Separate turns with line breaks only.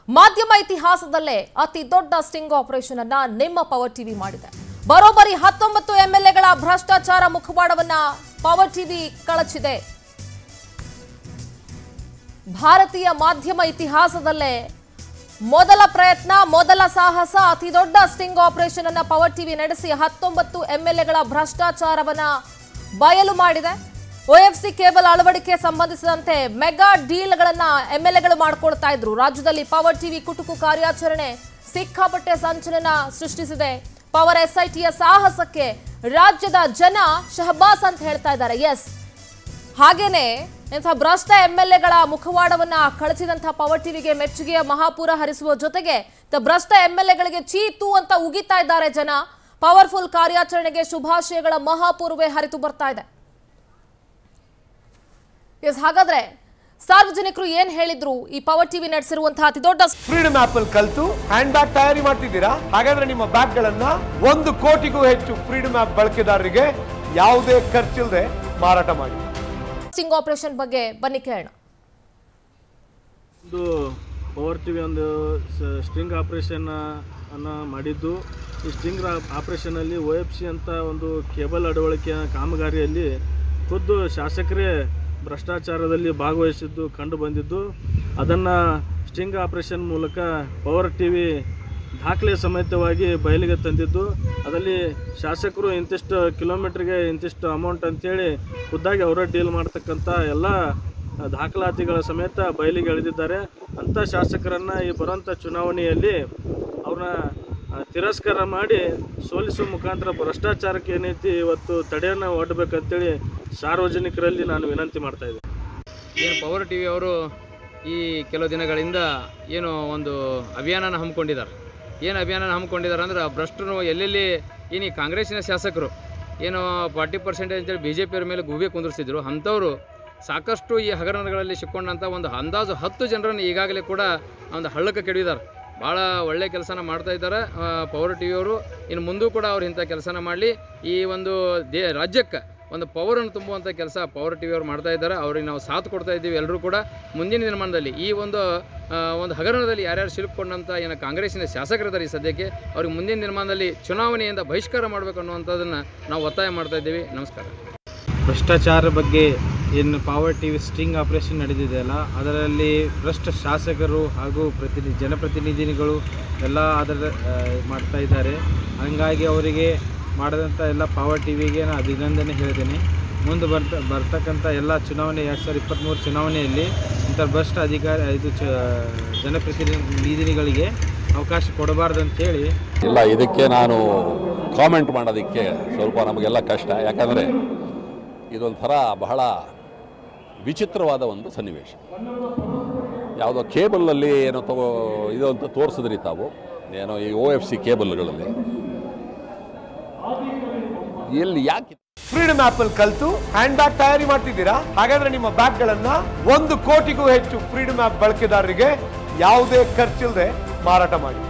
ಮಾಧ್ಯಮ ಇತಿಹಾಸದಲ್ಲೇ ಅತಿ ದೊಡ್ಡ ಸ್ಟಿಂಗ್ ಆಪರೇಷನ್ ಅನ್ನ ನಿಮ್ಮ ಪವರ್ ಟಿವಿ ಮಾಡಿದೆ ಬರೋಬ್ಬರಿ ಹತ್ತೊಂಬತ್ತು ಎಂಎಲ್ಎಗಳ ಭ್ರಷ್ಟಾಚಾರ ಮುಖವಾಡವನ್ನ ಪವರ್ ಟಿವಿ ಕಳಚಿದೆ ಭಾರತೀಯ ಮಾಧ್ಯಮ ಇತಿಹಾಸದಲ್ಲೇ ಮೊದಲ ಪ್ರಯತ್ನ ಮೊದಲ ಸಾಹಸ ಅತಿ ದೊಡ್ಡ ಸ್ಟಿಂಗ್ ಆಪರೇಷನ್ ಅನ್ನ ಪವರ್ ಟಿವಿ ನಡೆಸಿ ಹತ್ತೊಂಬತ್ತು ಎಂಎಲ್ಎಗಳ ಭ್ರಷ್ಟಾಚಾರವನ್ನ ಬಯಲು ಮಾಡಿದೆ ಒಎಫ್ಸಿ ಕೇಬಲ್ ಅಳವಡಿಕೆ ಸಂಬಂಧಿಸಿದಂತೆ ಮೆಗಾ ಡೀಲ್ಗಳನ್ನ ಎಂಎಲ್ಎಗಳು ಮಾಡ್ಕೊಳ್ತಾ ಇದ್ರು ರಾಜ್ಯದಲ್ಲಿ ಪವರ್ ಟಿವಿ ಕುಟುಕು ಕಾರ್ಯಾಚರಣೆ ಸಿಕ್ಕಾಪಟ್ಟೆ ಸಂಚಲನ ಸೃಷ್ಟಿಸಿದೆ ಪವರ್ ಎಸ್ಐಟಿಯ ಸಾಹಸಕ್ಕೆ ರಾಜ್ಯದ ಜನ ಶಹಬಾಸ್ ಅಂತ ಹೇಳ್ತಾ ಇದ್ದಾರೆ ಎಸ್ ಹಾಗೇನೆ ಇಂಥ ಭ್ರಷ್ಟ ಎಂಎಲ್ಎಗಳ ಮುಖವಾಡವನ್ನ ಕಳಚಿದಂತಹ ಪವರ್ ಟಿವಿಗೆ ಮೆಚ್ಚುಗೆಯ ಮಹಾಪೂರ ಹರಿಸುವ ಜೊತೆಗೆ ತ ಭ್ರಷ್ಟ ಎಂಎಲ್ಎಗಳಿಗೆ ಚೀತು ಅಂತ ಉಗಿತಾ ಇದ್ದಾರೆ ಜನ ಪವರ್ಫುಲ್ ಕಾರ್ಯಾಚರಣೆಗೆ ಶುಭಾಶಯಗಳ ಮಹಾಪೂರ್ವೇ ಹರಿತು ಬರ್ತಾ ಇದೆ ಎಸ್ ಹಾಗಾದ್ರೆ ಸಾರ್ವಜನಿಕರು ಏನ್ ಹೇಳಿದ್ರು ಈ ಪವರ್ ಟಿವಿ ನಡೆಸಿರುವಂತಹ ಅತಿ ದೊಡ್ಡ
ಫ್ರೀಡಮ್ ಆಪ್ ಅಲ್ಲಿ ಕಲ್ತು ಹ್ಯಾಂಡ್ ಬ್ಯಾಗ್ ತಯಾರಿ ಮಾಡ್ತಿದ್ದೀರಾ ಹಾಗಾದ್ರೆ ನಿಮ್ಮ ಬ್ಯಾಗ್ ಗಳನ್ನ ಒಂದು ಕೋಟಿಗೂ ಹೆಚ್ಚು ಫ್ರೀಡಮ್ ಆಪ್ ಬಳಕೆದಾರರಿಗೆ ಯಾವುದೇ ಖರ್ಚಿಲ್ಲದೆ ಮಾರಾಟ ಮಾಡಿ
ಸ್ಟಿಂಗ್ ಆಪರೇಷನ್ ಬಗ್ಗೆ ಬನ್ನಿ ಕೇಳೋಣ
ಒಂದು ಪವರ್ ಟಿ ವಿ ಒಂದು ಸ- ಸ್ಟ್ರಿಂಗ್ ಆಪ್ರೇಷನ್ ಅನ್ನು ಮಾಡಿದ್ದು ಈ ಸ್ಟ್ರಿಂಗ್ ಆಪ್ರೇಷನಲ್ಲಿ ಒ ಎಫ್ ಸಿ ಅಂತ ಒಂದು ಕೇಬಲ್ ಅಳವಡಿಕೆಯ ಕಾಮಗಾರಿಯಲ್ಲಿ ಖುದ್ದು ಶಾಸಕರೇ ಭ್ರಷ್ಟಾಚಾರದಲ್ಲಿ ಭಾಗವಹಿಸಿದ್ದು ಕಂಡು ಬಂದಿದ್ದು ಅದನ್ನು ಸ್ಟ್ರಿಂಗ್ ಆಪ್ರೇಷನ್ ಮೂಲಕ ಪವರ್ ಟಿ ವಿ ದಾಖಲೆ ಸಮೇತವಾಗಿ ಬಯಲಿಗೆ ತಂದಿದ್ದು ಅದರಲ್ಲಿ ಶಾಸಕರು ಇಂತಿಷ್ಟು ಕಿಲೋಮೀಟ್ರಿಗೆ ಇಂತಿಷ್ಟು ಅಮೌಂಟ್ ಅಂತೇಳಿ ಖುದ್ದಾಗಿ ಅವರೇ ಡೀಲ್ ಮಾಡ್ತಕ್ಕಂಥ ಎಲ್ಲ ದಾಖಲಾತಿಗಳ ಸಮೇತ ಬಯಲಿಗೆ ಎಳೆದಿದ್ದಾರೆ ಅಂಥ ಶಾಸಕರನ್ನು ಈ ಬರುವಂಥ ಚುನಾವಣೆಯಲ್ಲಿ ಅವ್ರನ್ನ ಆ, ತಿರಸ್ಕಾರ ಮಾಡಿ ಸೋಲಿಸುವ ಮುಖಾಂತರ ಭ್ರಷ್ಟಾಚಾರಕ್ಕೆ ಏನೈತಿ ಇವತ್ತು ತಡೆಯನ್ನು ಒಡ್ಡಬೇಕಂತೇಳಿ ಸಾರ್ವಜನಿಕರಲ್ಲಿ ನಾನು ವಿನಂತಿ ಮಾಡ್ತಾ ಇದ್ದೀನಿ
ಏನು ಪವರ್ ಟಿ ವಿ ಅವರು ಈ ಕೆಲವು ದಿನಗಳಿಂದ ಏನು ಒಂದು ಅಭಿಯಾನನ ಹಮ್ಮಿಕೊಂಡಿದ್ದಾರೆ ಏನು ಅಭಿಯಾನನ ಹಮ್ಮಿಕೊಂಡಿದ್ದಾರೆ ಅಂದ್ರೆ ಭ್ರಷ್ಟರು ಎಲ್ಲೆಲ್ಲಿ ಏನು ಈ ಕಾಂಗ್ರೆಸ್ಸಿನ ಶಾಸಕರು ಏನು ಫಾರ್ಟಿ ಪರ್ಸೆಂಟೇಜ್ ಅಂತೇಳಿ ಬಿ ಜೆ ಪಿಯವ್ರ ಮೇಲೆ ಗೂಬೆ ಕುಂದಿರ್ಸಿದ್ರು ಅಂಥವರು ಸಾಕಷ್ಟು ಈ ಹಗರಣಗಳಲ್ಲಿ ಸಿಕ್ಕೊಂಡಂಥ ಒಂದು ಅಂದಾಜು ಹತ್ತು ಜನರನ್ನು ಈಗಾಗಲೇ ಕೂಡ ಒಂದು ಹಳ್ಳಕ್ಕೆ ಕೆಡವಿದ್ದಾರೆ ಭಾಳ ಒಳ್ಳೆ ಕೆಲಸನ ಮಾಡ್ತಾ ಇದ್ದಾರೆ ಪವರ್ ಟಿ ವಿಯವರು ಇನ್ನು ಮುಂದೂ ಕೂಡ ಅವ್ರು ಇಂಥ ಕೆಲಸನ ಮಾಡಲಿ ಈ ಒಂದು ದೇ ರಾಜ್ಯಕ್ಕೆ ಒಂದು ಪವರನ್ನು ತುಂಬುವಂಥ ಕೆಲಸ ಪವರ್ ಟಿ ವಿಯವರು ಮಾಡ್ತಾ ಇದ್ದಾರೆ ಅವ್ರಿಗೆ ನಾವು ಸಾಥ್ ಕೊಡ್ತಾ ಇದ್ದೀವಿ ಎಲ್ಲರೂ ಕೂಡ ಮುಂದಿನ ದಿನಮಾನದಲ್ಲಿ ಈ ಒಂದು ಆ, ಒಂದು ಹಗರಣದಲ್ಲಿ ಯಾರ್ಯಾರು ಸಿಲುಕೊಂಡಂಥ ಏನು ಕಾಂಗ್ರೆಸ್ಸಿನ ಶಾಸಕರಿದ್ದಾರೆ ಈ ಸದ್ಯಕ್ಕೆ ಅವ್ರಿಗೆ ಮುಂದಿನ ದಿನಮಾನದಲ್ಲಿ ಚುನಾವಣೆಯಿಂದ ಬಹಿಷ್ಕಾರ ಮಾಡಬೇಕು ಅನ್ನುವಂಥದ್ದನ್ನು ನಾವು ಒತ್ತಾಯ ಮಾಡ್ತಾ ಇದ್ದೀವಿ ನಮಸ್ಕಾರ
ಭ್ರಷ್ಟಾಚಾರ ಬಗ್ಗೆ ಏನು power T V sting operation ನಡೆದಿದೆಯಲ್ಲ ಅದರಲ್ಲಿ ಭ್ರಷ್ಟ ಶಾಸಕರು ಹಾಗೂ ಪ್ರತಿನಿಧಿ ಜನಪ್ರತಿನಿಧಿಗಳು ಎಲ್ಲ ಅದರ ಆ, ಮಾಡ್ತಾ ಇದ್ದಾರೆ ಹಂಗಾಗಿ ಅವರಿಗೆ ಮಾಡಿದಂಥ ಎಲ್ಲ ಪವರ್ ಟಿ ವಿಗೆ ನಾನು ಅಭಿನಂದನೆ ಹೇಳ್ತೇನೆ ಮುಂದೆ ಬರ್ತ ಬರ್ತಕ್ಕಂಥ ಎಲ್ಲ ಚುನಾವಣೆ ಎರಡು ಸಾವಿರದ ಇಪ್ಪತ್ತ್ಮೂರು ಚುನಾವಣೆಯಲ್ಲಿ ಇಂಥ ಭ್ರಷ್ಟ ಅಧಿಕಾರ ಇದು ಚ ಜನಪ್ರತಿನಿಧಿಗಳಿಗೆ ಅವಕಾಶ ಕೊಡಬಾರ್ದು ಅಂತೇಳಿ
ಇಲ್ಲ ಇದಕ್ಕೆ ನಾನು ಕಾಮೆಂಟ್ ಮಾಡೋದಕ್ಕೆ ಸ್ವಲ್ಪ ನಮಗೆಲ್ಲ ಕಷ್ಟ ಯಾಕಂದರೆ ಇದೊಂಥರ ಬಹಳ ವಿಚಿತ್ರವಾದ ಒಂದು ಸನ್ನಿವೇಶ ಯಾವುದೋ ಕೇಬಲಲ್ಲಿ ಏನೋ ತಗೋ ಇದು ಅಂತ ತೋರಿಸಿದ್ರಿ ತಾವು ಏನೋ ಈ ಒ ಎಫ್ ಸಿ ಕೇಬಲ್ಗಳಲ್ಲಿ ಎಲ್ಲಿ ಯಾಕೆ
ಫ್ರೀಡಮ್ ಆಪ್ ಅಲ್ಲಿ ಕಲ್ತು ಹ್ಯಾಂಡ್ ಬ್ಯಾಗ್ ತಯಾರಿ ಮಾಡ್ತಿದ್ದೀರಾ ಹಾಗಾದ್ರೆ ನಿಮ್ಮ ಬ್ಯಾಗ್ ಗಳನ್ನ ಒಂದು ಕೋಟಿಗೂ ಹೆಚ್ಚು ಫ್ರೀಡಮ್ ಆಪ್ ಬಳಕೆದಾರರಿಗೆ ಯಾವುದೇ ಖರ್ಚಿಲ್ಲದೆ ಮಾರಾಟ ಮಾಡಿ